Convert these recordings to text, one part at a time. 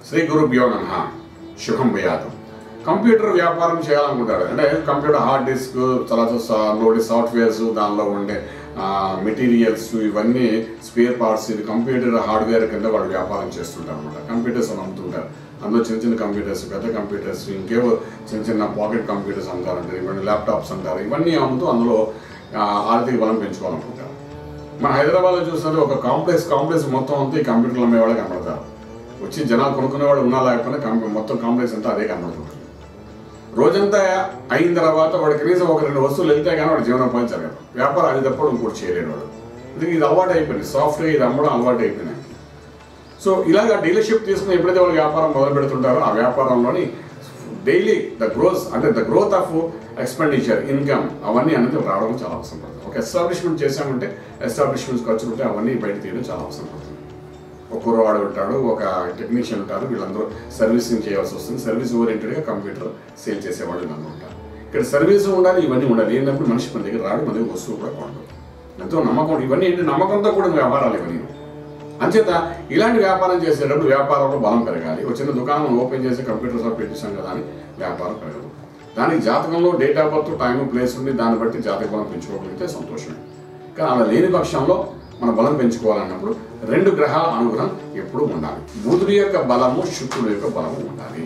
శ్రీ గురుభ్యో నమ శుభం భయాతం కంప్యూటర్ వ్యాపారం చేయాలనుకుంటారు అంటే కంప్యూటర్ హార్డ్ డిస్క్ తర్వాత లోడ్ సాఫ్ట్వేర్స్ దానిలో ఉండే మెటీరియల్స్ ఇవన్నీ స్పేర్ పార్ట్స్ ఇది కంప్యూటర్ హార్డ్వేర్ కింద వాళ్ళు వ్యాపారం చేస్తుంటారు అనమాట కంప్యూటర్స్ అని అమ్ముతుంటారు అందులో చిన్న చిన్న కంప్యూటర్స్ పెద్ద కంప్యూటర్స్ ఇంకేవో చిన్న చిన్న పాకెట్ కంప్యూటర్స్ అంటారంటారు ఇవన్నీ ల్యాప్టాప్స్ అంటారు ఇవన్నీ అమ్ముతూ అందులో ఆ, ఆర్థిక బలం పెంచుకోవాలనుకుంటారు మన హైదరాబాద్లో చూసినట్టు ఒక కాంప్లెక్స్ కాంప్లెక్స్ మొత్తం అంతా ఈ కంప్యూటర్లు అమ్మేవాళ్ళు కనబడతారు వచ్చి జనాలు కొనుక్కునే వాళ్ళు ఉన్నా లేకపోయినా కంప్యూ- మొత్తం కాంప్లెక్స్ అంతా అదే కనబడుతుంటుంది రోజంతా అయిన తర్వాత వాడు కనీసం ఒక రెండు వస్తువులు వెళ్తే కానీ వాడు జీవనోపాధి జరగదు వ్యాపారం అది తప్ప ఇంకోటి చేయలేడు వాడు ఇది ఇది అలవాటు అయిపోయింది సాఫ్ట్వేర్ ఇది అమ్మడం అలవాటు అయిపోయినాయి సో ఇలాగ డీలర్షిప్ తీసుకుని ఎప్పుడైతే వాళ్ళు వ్యాపారం మొదలు పెడుతుంటారో ఆ వ్యాపారంలోని డైలీ ద గ్రోత్ అంటే the growth of expenditure income అవన్నీ అనేది రావడం చాలా అవసరం పడుతుంది ఒక ఎస్టాబ్లిష్మెంట్ చేసామంటే ఎస్టాబ్లిష్మెంట్స్ ఖర్చులు ఉంటే అవన్నీ బయట తీయడం చాలా అవసరం పడుతుంది ఒక కుర్రవాడు ఉంటాడు ఒక టెక్నీషియన్ ఉంటారు వీళ్ళందరూ సర్వీసింగ్ చేయాల్సి వస్తుంది సర్వీస్ ఓరియంటెడ్గా కంప్యూటర్ సేల్ చేసేవాళ్ళు వీళ్ళందరూ ఉంటారు ఇక్కడ సర్వీస్ ఉండాలి ఇవన్నీ ఉండాలి ఏంటంటే మనిషి మన దగ్గర రాడు మన దగ్గర వస్తువు కూడా కొనడు ఎంతో నమ్మకం ఇవన్నీ ఏంటి నమ్మకంతో కూడిన వ్యాపారాలు ఇవన్నీ అంచేత ఇలాంటి వ్యాపారం చేసేటప్పుడు వ్యాపారంలో బలం పెరగాలి ఒక చిన్న దుకాణం ఓపెన్ చేసి కంప్యూటర్ షాప్ పెట్టేసాం కదా అని వ్యాపారం పెరగదు దానికి జాతకంలో date of birth time place ఉంది దాన్ని బట్టి జాతక బలం పెంచుకోగలిగితే సంతోషమే కానీ అలా లేని పక్షంలో మన బలం పెంచుకోవాలన్నప్పుడు రెండు గ్రహాల అనుగ్రహం ఎప్పుడూ ఉండాలి బుధుడి యొక్క బలము శుక్రుడి యొక్క బలము ఉండాలి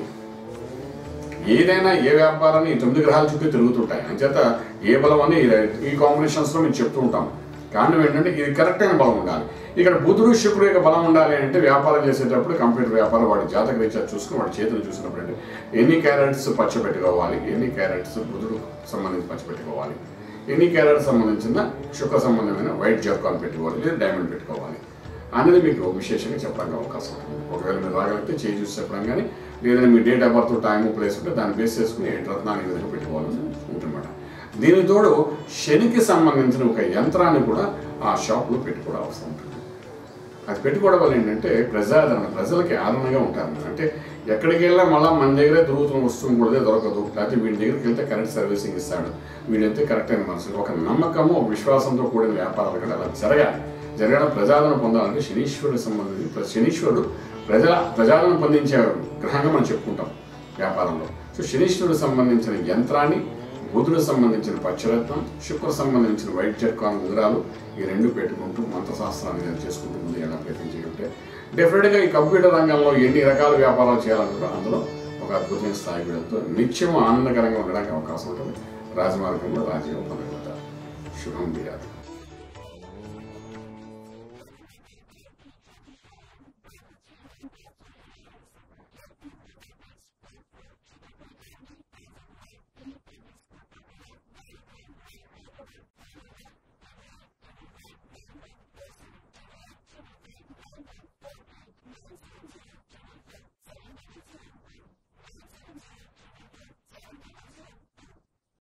ఏదైనా ఏ వ్యాపారాన్ని ఈ తొమ్మిది గ్రహాల చుట్టూ తిరుగుతుంటాయి అంచేత ఏ బలం అని ఈ కాంబినేషన్స్లో మేము చెప్తూ ఉంటాం కారణం ఏంటంటే ఇది కరెక్ట్ అయిన బలం ఉండాలి ఇక్కడ బుధుడు శుక్రుడు యొక్క బలం ఉండాలి అంటే వ్యాపారం చేసేటప్పుడు కంప్యూటర్ వ్యాపారం వాడి జాతక రీత్యా చూసుకుని వాడి చేతులు చూసినప్పుడు అంటే ఎన్ని క్యారెట్స్ పచ్చబెట్టుకోవాలి ఎన్ని క్యారెట్స్ బుధుడు సంబంధించి పచ్చబెట్టుకోవాలి ఎన్ని క్యారెట్స్ సంబంధించిన శుక్ర సంబంధమైన వైట్ జర్కాన్ పెట్టుకోవాలి లేదా డైమండ్ పెట్టుకోవాలి అనేది మీకు విశేషంగా చెప్పడానికి అవకాశం ఉంటుంది ఒకవేళ మీరు రాగలిగితే చేయి చూసి చెప్పడం కానీ లేదంటే మీ date of birth time place ఉంటే దాన్ని బేస్ చేసుకుని ఏ రత్నాన్ని ఈ విధంగా పెట్టుకోవాలని ఉంటుందన్నమాట దీని తోడు శనికి సంబంధించిన ఒక యంత్రాన్ని కూడా ఆ షాప్లో పెట్టుకోవడం అవసరం ఉంటుంది అది పెట్టుకోవడం వల్ల ఏంటంటే ప్రజాదరణ ప్రజలకి ఆదరణగా ఉంటారు అంటే ఎక్కడికి వెళ్ళా మళ్ళీ మన దగ్గరే దొరుకుతున్న వస్తువు కూడా దొరకదు లేకపోతే వీడి దగ్గరికి వెళ్తే కరెక్ట్ సర్వీసింగ్ ఇస్తాడు వీడైతే కరెక్ట్ అయిన మనసు ఒక నమ్మకము ఒక విశ్వాసంతో కూడిన వ్యాపారాలు కూడా అలా జరగాలి జరగడం ప్రజాదరణ పొందాలంటే శనీశ్వరుడికి సంబంధించి ప్ర- శనీశ్వరుడు ప్రజల ప్రజాదరణ పొందించే గ్రహంగా మనం చెప్పుకుంటాం వ్యాపారంలో సో శనీశ్వరుడికి సంబంధించిన యంత్రాన్ని బుధుడు సంబంధించిన పచ్చరత్నం శుక్ర సంబంధించిన వైట్ జర్కాన్ ఉంగరాలు ఈ రెండు పెట్టుకుంటూ మంత్రశాస్త్రాన్ని నేను చేసుకుంటూ ముందు ఎలా ప్రయత్నించగలిగితే డెఫినెట్గా ఈ కంప్యూటర్ రంగంలో ఎన్ని రకాల వ్యాపారాలు చేయాలనుకుంటే అందులో ఒక అద్భుతమైన స్థాయికి వెళ్తూ నిత్యం ఆనందకరంగా ఉండడానికి అవకాశం ఉంటుంది రాజమార్గంలో రాజీవం పొందగలుగుతారు శుభం బియాలి